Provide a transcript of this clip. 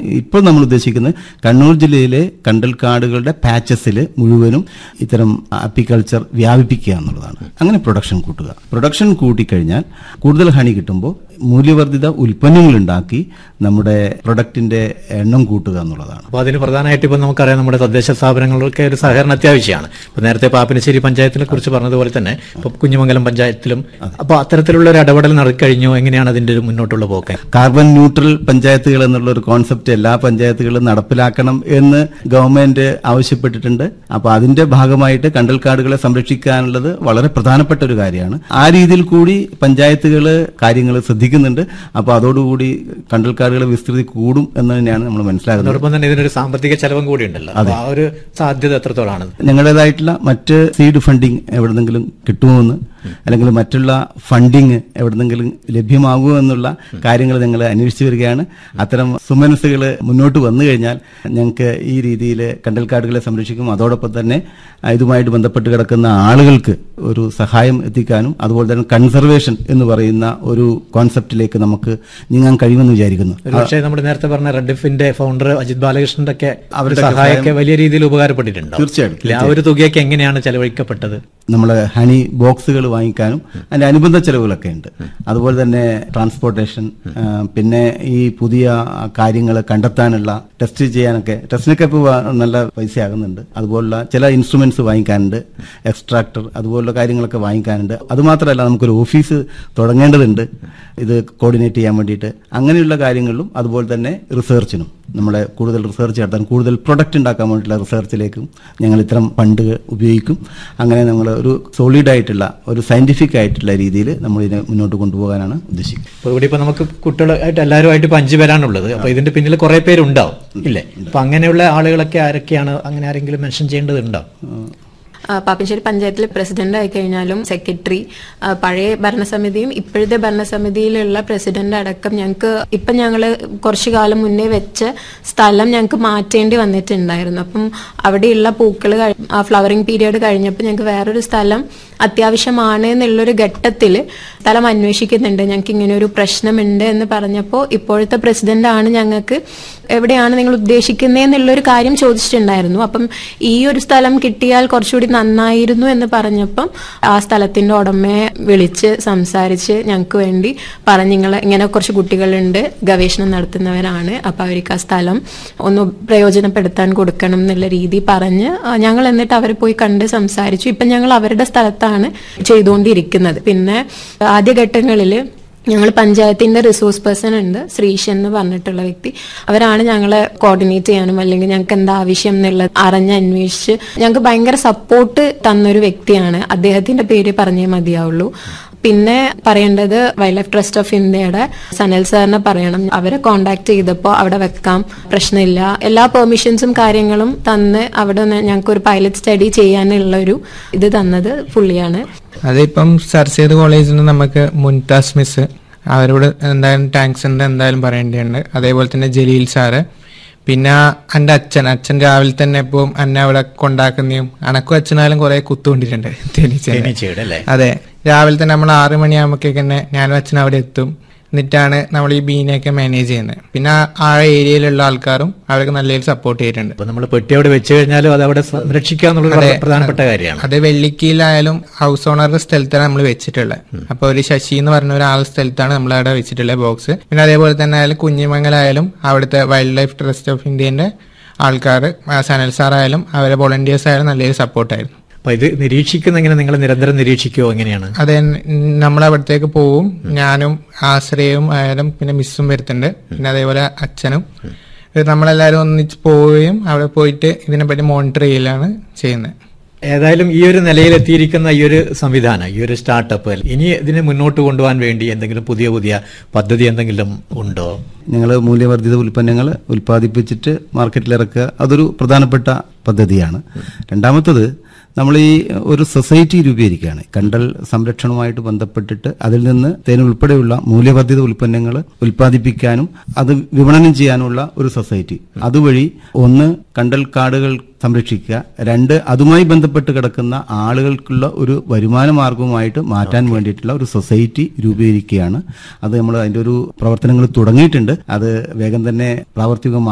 ഇപ്പോൾ നമ്മൾ ഉദ്ദേശിക്കുന്നത് കണ്ണൂർ ജില്ലയിലെ കണ്ടൽക്കാടുകളുടെ പാച്ചസിൽ മുഴുവനും ഇത്തരം അപ്പിക്കൾച്ചർ വ്യാപിപ്പിക്കുക എന്നുള്ളതാണ് അങ്ങനെ പ്രൊഡക്ഷൻ കൂട്ടുക പ്രൊഡക്ഷൻ കൂട്ടിക്കഴിഞ്ഞാൽ കൂടുതൽ ഹണി കിട്ടുമ്പോൾ മൂല്യവർദ്ധിത ഉൽപ്പന്നങ്ങൾ ഉണ്ടാക്കി നമ്മുടെ പ്രൊഡക്റ്റിന്റെ എണ്ണം കൂട്ടുക എന്നുള്ളതാണ് അപ്പോൾ അതിന് പ്രധാനമായിട്ട് ഇപ്പം നമുക്കറിയാം നമ്മുടെ തദ്ദേശ സ്ഥാപനങ്ങളൊക്കെ ഒരു സഹകരണം അത്യാവശ്യമാണ് ഇപ്പൊ നേരത്തെ പാപ്പിനശ്ശേരി പഞ്ചായത്തിനെ കുറിച്ച് പറഞ്ഞതുപോലെ തന്നെ ഇപ്പൊ കുഞ്ഞുമംഗലം പഞ്ചായത്തിലും അപ്പോൾ അത്തരത്തിലുള്ള ഒരു ഇടപെടൽ നടക്കഴിഞ്ഞോ എങ്ങനെയാണ് അതിന്റെ ഒരു മുന്നോട്ടുള്ള പോക്ക് കാർബൺ ന്യൂട്രൽ പഞ്ചായത്തുകൾ എന്നുള്ള ഒരു കോൺസെപ്റ്റ് എല്ലാ പഞ്ചായത്തുകളും നടപ്പിലാക്കണം എന്ന് ഗവൺമെന്റ് ആവശ്യപ്പെട്ടിട്ടുണ്ട് അപ്പൊ അതിന്റെ ഭാഗമായിട്ട് കണ്ടൽക്കാടുകളെ സംരക്ഷിക്കാനുള്ളത് വളരെ പ്രധാനപ്പെട്ട ഒരു കാര്യമാണ് ആ രീതിയിൽ കൂടി പഞ്ചായത്തുകൾ കാര്യങ്ങൾ ശ്രദ്ധിക്കുന്നുണ്ട് അപ്പൊ അതോടുകൂടി കണ്ടൽക്കാടുകളെ വിസ്തൃതി കൂടും എന്ന് തന്നെയാണ് നമ്മൾ മനസ്സിലാക്കുന്നത് അതോടൊപ്പം തന്നെ ഇതിനൊരു സാമ്പത്തിക ചെലവും കൂടി ഉണ്ടല്ലോ അപ്പോൾ ആ ഒരു സാധ്യത എത്രത്തോളാണ് ഞങ്ങളുടേതായിട്ടുള്ള മറ്റ് സീഡ് ഫണ്ടിങ് എവിടെന്നെങ്കിലും കിട്ടുമോന്ന് അല്ലെങ്കിൽ മറ്റുള്ള ഫണ്ടിങ് എവിടെന്നെങ്കിലും ലഭ്യമാകുമോ എന്നുള്ള കാര്യങ്ങൾ ഞങ്ങൾ അന്വേഷിച്ചു വരികയാണ് അത്തരം സുമനസ്സുകൾ മുന്നോട്ട് വന്നു കഴിഞ്ഞാൽ ഞങ്ങൾക്ക് ഈ രീതിയിൽ കണ്ടൽക്കാടുകളെ സംരക്ഷിക്കും അതോടൊപ്പം തന്നെ ഇതുമായിട്ട് ബന്ധപ്പെട്ട് കിടക്കുന്ന ആളുകൾക്ക് ഒരു സഹായം എത്തിക്കാനും അതുപോലെ തന്നെ കൺസർവേഷൻ എന്ന് പറയുന്ന ഒരു കോൺസെപ്റ്റിലേക്ക് നമുക്ക് നീങ്ങാൻ കഴിയുമെന്ന് വിചാരിക്കുന്നു പക്ഷേ നമ്മൾ നേരത്തെ പറഞ്ഞ റെഡിഫിന്റെ ഫൗണ്ടർ അജിത് ബാലകൃഷ്ണന്റെ ഒക്കെ അവരുടെ സഹായമൊക്കെ വലിയ രീതിയിൽ ഉപകാരപ്പെട്ടിട്ടുണ്ടോ തീർച്ചയായിട്ടും, ഇല്ല, ആ ഒരു തുകയൊക്കെ എങ്ങനെയാണ് ചെലവഴിക്കപ്പെട്ടത് നമ്മളെ ഹണി ബോക്സുകൾ വാങ്ങിക്കാനും അതിന്റെ അനുബന്ധ ചെലവുകളൊക്കെ ഉണ്ട് അതുപോലെ തന്നെ ട്രാൻസ്പോർട്ടേഷൻ ആ, പിന്നെ ഈ പുതിയ കാര്യങ്ങൾ കണ്ടെത്താനുള്ള ടെസ്റ്റ് ചെയ്യാനൊക്കെ ടെസ്റ്റിനൊക്കെ ഇപ്പോൾ നല്ല പൈസ ആകുന്നുണ്ട് അതുപോലുള്ള ചില ഇൻസ്ട്രുമെന്റ്സ് വാങ്ങിക്കാനുണ്ട് എക്സ്ട്രാക്ടർ അതുപോലുള്ള കാര്യങ്ങളൊക്കെ വാങ്ങിക്കാനുണ്ട് അതുമാത്രമല്ല നമുക്കൊരു ഓഫീസ് തുടങ്ങേണ്ടതുണ്ട് ഇത് കോർഡിനേറ്റ് ചെയ്യാൻ വേണ്ടിയിട്ട് അങ്ങനെയുള്ള കാര്യങ്ങളിലും അതുപോലെ തന്നെ റിസർച്ചിനും നമ്മളെ കൂടുതൽ റിസർച്ച് നടത്താൻ കൂടുതൽ പ്രൊഡക്റ്റ് ഉണ്ടാക്കാൻ വേണ്ടിയിട്ടുള്ള റിസർച്ചിലേക്കും ഞങ്ങൾ ഇത്തരം ഫണ്ട് ഉപയോഗിക്കും അങ്ങനെ നമ്മൾ ഒരു സോളിഡ് ആയിട്ടുള്ള ഒരു സയന്റിഫിക് ആയിട്ടുള്ള രീതിയിൽ നമ്മൾ ഇതിനെ മുന്നോട്ട് കൊണ്ടുപോകാനാണ് ഉദ്ദേശിക്കുന്നത് അപ്പോൾ ഇവിടെ ഇപ്പൊ നമുക്ക് കുട്ടികളായിട്ട് എല്ലാവരുമായിട്ട് ഇപ്പൊ അഞ്ചു പേരാണുള്ളത് അപ്പൊ ഇതിന്റെ പിന്നിൽ കുറെ പേരുണ്ടാവും ഇല്ലേ അപ്പൊ അങ്ങനെയുള്ള ആളുകളൊക്കെ ആരൊക്കെയാണ് അങ്ങനെ ആരെങ്കിലും മെൻഷൻ ചെയ്യേണ്ടതുണ്ടോ ആ, പാപ്പിശ്ശേരി പഞ്ചായത്തിലെ പ്രസിഡന്റ് ആയി കഴിഞ്ഞാലും സെക്രട്ടറി ആ, പഴയ ഭരണസമിതിയും ഇപ്പോഴത്തെ ഭരണസമിതിയിലുള്ള പ്രസിഡന്റ് അടക്കം ഞങ്ങൾക്ക് ഇപ്പം ഞങ്ങൾ കുറച്ചു കാലം മുന്നേ വെച്ച സ്ഥലം ഞങ്ങൾക്ക് മാറ്റേണ്ടി വന്നിട്ടുണ്ടായിരുന്നു അപ്പം അവിടെയുള്ള പൂക്കൾ ആ ഫ്ലവറിംഗ് പീരീഡ് കഴിഞ്ഞപ്പോൾ ഞങ്ങൾക്ക് വേറൊരു സ്ഥലം അത്യാവശ്യമാണ് എന്നുള്ളൊരു ഘട്ടത്തിൽ സ്ഥലം അന്വേഷിക്കുന്നുണ്ട് ഞങ്ങൾക്ക് ഇങ്ങനെ ഒരു പ്രശ്നമുണ്ട് എന്ന് പറഞ്ഞപ്പോൾ ഇപ്പോഴത്തെ പ്രസിഡന്റ് ആണ് ഞങ്ങൾക്ക് എവിടെയാണ് നിങ്ങൾ ഉദ്ദേശിക്കുന്നതെന്നുള്ളൊരു കാര്യം ചോദിച്ചിട്ടുണ്ടായിരുന്നു അപ്പം ഈ ഒരു സ്ഥലം കിട്ടിയാൽ കുറച്ചുകൂടി നന്നായിരുന്നു എന്ന് പറഞ്ഞപ്പം ആ സ്ഥലത്തിന്റെ ഉടമയെ വിളിച്ച് സംസാരിച്ച് ഞങ്ങൾക്ക് വേണ്ടി പറഞ്ഞ് നിങ്ങൾ ഇങ്ങനെ കുറച്ച് കുട്ടികളുണ്ട് ഗവേഷണം നടത്തുന്നവരാണ് അപ്പൊ അവർക്ക് ആ സ്ഥലം ഒന്ന് പ്രയോജനപ്പെടുത്താൻ കൊടുക്കണം എന്നുള്ള രീതി പറഞ്ഞ് ആ, ഞങ്ങൾ എന്നിട്ട് അവരെ പോയി കണ്ട് സംസാരിച്ചു ഇപ്പം ഞങ്ങൾ അവരുടെ സ്ഥലത്താണ് ചെയ്തുകൊണ്ടിരിക്കുന്നത് പിന്നെ ആദ്യഘട്ടങ്ങളിൽ ഞങ്ങൾ പഞ്ചായത്തിന്റെ റിസോഴ്സ് പേഴ്സൺ ഉണ്ട് ശ്രീഷ് എന്ന് പറഞ്ഞിട്ടുള്ള വ്യക്തി അവരാണ് ഞങ്ങളെ കോർഡിനേറ്റ് ചെയ്യാനും അല്ലെങ്കിൽ ഞങ്ങൾക്ക് എന്താ ആവശ്യം എന്നുള്ളത് അറിഞ്ഞ് അന്വേഷിച്ച് ഞങ്ങൾക്ക് ഭയങ്കര സപ്പോർട്ട് തന്നൊരു വ്യക്തിയാണ് അദ്ദേഹത്തിന്റെ പേര് പറഞ്ഞേ മതിയാവുള്ളൂ പിന്നെ പറയേണ്ടത് വൈൽഡ് ലൈഫ് ട്രസ്റ്റ് ഓഫ് ഇന്ത്യയുടെ സനൽ സാറിനെ പറയണം അവരെ കോണ്ടാക്ട് ചെയ്തപ്പോൾ അവിടെ വെക്കാം പ്രശ്നമില്ല എല്ലാ പെർമിഷൻസും കാര്യങ്ങളും തന്ന് അവിടെ ഞങ്ങൾക്ക് ഒരു പൈലറ്റ് സ്റ്റഡി ചെയ്യാനുള്ള ഒരു ഇത് തന്നത് പുള്ളിയാണ് അതിപ്പം സർസീദ് കോളേജിൽ നിന്ന് നമുക്ക് മുൻതാസ് മിസ് അവരോട് എന്തായാലും താങ്ക്സ് ഉണ്ട് എന്തായാലും പറയേണ്ടതുണ്ട് അതേപോലെ തന്നെ ജലീൽ സാറ് പിന്നെ എൻ്റെ അച്ഛൻ അച്ഛൻ രാവിലെ തന്നെ ഇപ്പം എന്നെ അവിടെ കൊണ്ടാക്കുന്നതും അനക്കും അച്ഛനായാലും കുറെ കുത്തുകൊണ്ടിട്ടുണ്ട് തേനീച്ചേനെ തേനീച്ചയുടെ അല്ലേ അതെ രാവിലെ തന്നെ നമ്മൾ ആറ് മണിയാകുമ്പോഴേക്ക് തന്നെ ഞാനും അച്ഛൻ അവിടെ എത്തും എന്നിട്ടാണ് നമ്മൾ ഈ ബീനെയൊക്കെ മാനേജ് ചെയ്യുന്നത് പിന്നെ ആ- ആ ഏരിയയിലുള്ള ആൾക്കാരും അവർക്ക് നല്ല രീതിയിൽ സപ്പോർട്ട് ചെയ്തിട്ടുണ്ട് അപ്പൊ നമ്മൾ പെട്ടി അവിടെ വെച്ച് കഴിഞ്ഞാലും അത് അവിടെ സംരക്ഷിക്കുക എന്നുള്ളത് വളരെ പ്രധാനപ്പെട്ട കാര്യമാണ് അത് വെള്ളിക്കീലായാലും ഹൗസ് ഓണറുടെ സ്ഥലത്താണ് നമ്മൾ വെച്ചിട്ടുള്ളത് അപ്പൊ ഒരു ശശി എന്ന് പറഞ്ഞ ഒരാളുടെ സ്ഥലത്താണ് നമ്മൾ അവിടെ വെച്ചിട്ടുള്ള ബോക്സ് പിന്നെ അതേപോലെ തന്നെ ആയാലും കുഞ്ഞിമംഗലായാലും അവിടുത്തെ വൈൽഡ് ലൈഫ് ട്രസ്റ്റ് ഓഫ് ഇന്ത്യന്റെ ആൾക്കാർ സനൽ സാറായാലും അവരെ വോളണ്ടിയേഴ്സ് ആയാലും നല്ലൊരു സപ്പോർട്ടായിരുന്നു അപ്പൊ ഇത് നിരീക്ഷിക്കുന്ന എങ്ങനെ നിങ്ങൾ നിരന്തരം നിരീക്ഷിക്കുമോ എങ്ങനെയാണ് അതെ നമ്മൾ അവിടത്തേക്ക് പോവും ഞാനും ആശ്രയവും ആയാലും പിന്നെ മിസ്സും വരുത്തുന്നുണ്ട് പിന്നെ അതേപോലെ അച്ഛനും ഇത് നമ്മളെല്ലാവരും ഒന്നിച്ച് പോവുകയും അവിടെ പോയിട്ട് ഇതിനെപ്പറ്റി മോണിറ്റർ ചെയ്യലാണ് ചെയ്യുന്നത് ഏതായാലും ഈ ഒരു നിലയിൽ എത്തിയിരിക്കുന്ന ഈ ഒരു സംവിധാനം ഈ ഒരു സ്റ്റാർട്ടപ്പ് ഇനി ഇതിനെ മുന്നോട്ട് കൊണ്ടുപോകാൻ വേണ്ടി എന്തെങ്കിലും പുതിയ പുതിയ പദ്ധതി എന്തെങ്കിലും ഉണ്ടോ ഞങ്ങൾ മൂല്യവർദ്ധിത ഉൽപ്പന്നങ്ങൾ ഉൽപ്പാദിപ്പിച്ചിട്ട് മാർക്കറ്റിൽ ഇറക്കുക അതൊരു പ്രധാനപ്പെട്ട പദ്ധതിയാണ് രണ്ടാമത്തത് നമ്മൾ ഈ ഒരു സൊസൈറ്റി രൂപീകരിക്കുകയാണ് കണ്ടൽ സംരക്ഷണവുമായിട്ട് ബന്ധപ്പെട്ടിട്ട് അതിൽ നിന്ന് തേൻ ഉൾപ്പെടെയുള്ള മൂല്യവർദ്ധിത ഉൽപ്പന്നങ്ങൾ ഉൽപ്പാദിപ്പിക്കാനും അത് വിപണനം ചെയ്യാനുള്ള ഒരു സൊസൈറ്റി അതുവഴി ഒന്ന് കണ്ടൽ കാടുകൾ സംരക്ഷിക്കുക രണ്ട് അതുമായി ബന്ധപ്പെട്ട് കിടക്കുന്ന ആളുകൾക്കുള്ള ഒരു വരുമാന മാർഗവുമായിട്ട് മാറ്റാൻ വേണ്ടിയിട്ടുള്ള ഒരു സൊസൈറ്റി രൂപീകരിക്കുകയാണ് അത് നമ്മൾ അതിന്റെ ഒരു പ്രവർത്തനങ്ങൾ തുടങ്ങിയിട്ടുണ്ട് അത് വേഗം തന്നെ പ്രാവർത്തികമാക്കും